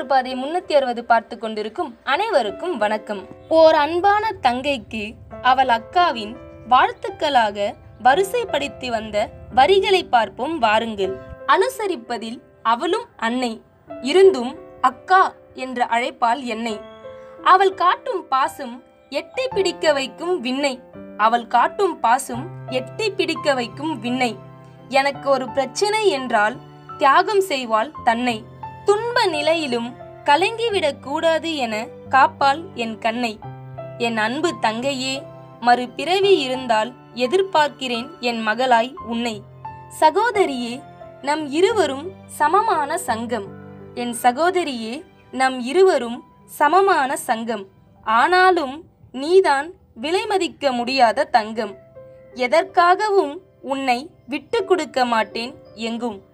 பாதை முன்னூத்தி அறுபது பார்த்து கொண்டிருக்கும் அனைவருக்கும் வணக்கம் ஓர் அன்பான தங்கைக்கு அவள் அக்காவின் வாழ்த்துக்களாக வரிசைப்படுத்தி வந்த வரிகளை பார்ப்போம் வாருங்கள் அனுசரிப்பதில் அவளும் அன்னை இருந்தும் அக்கா என்று அழைப்பாள் என்னை அவள் காட்டும் பாசம் எட்டி பிடிக்க வைக்கும் விண்ணை அவள் காட்டும் பாசம் எட்டி பிடிக்க வைக்கும் விண்ணை எனக்கு ஒரு பிரச்சனை என்றால் தியாகம் செய்வாள் தன்னை துன்ப நிலையிலும் கலங்கிவிடக் கூடாது என காப்பாள் என் கண்ணை என் அன்பு தங்கையே மறு பிறவி இருந்தால் எதிர்பார்க்கிறேன் என் மகளாய் உன்னை சகோதரியே நம் இருவரும் சமமான சங்கம் என் சகோதரியே நம் இருவரும் சமமான சங்கம் ஆனாலும் நீதான் விலை மதிக்க முடியாத தங்கம் எதற்காகவும் உன்னை விட்டு கொடுக்க மாட்டேன் எங்கும்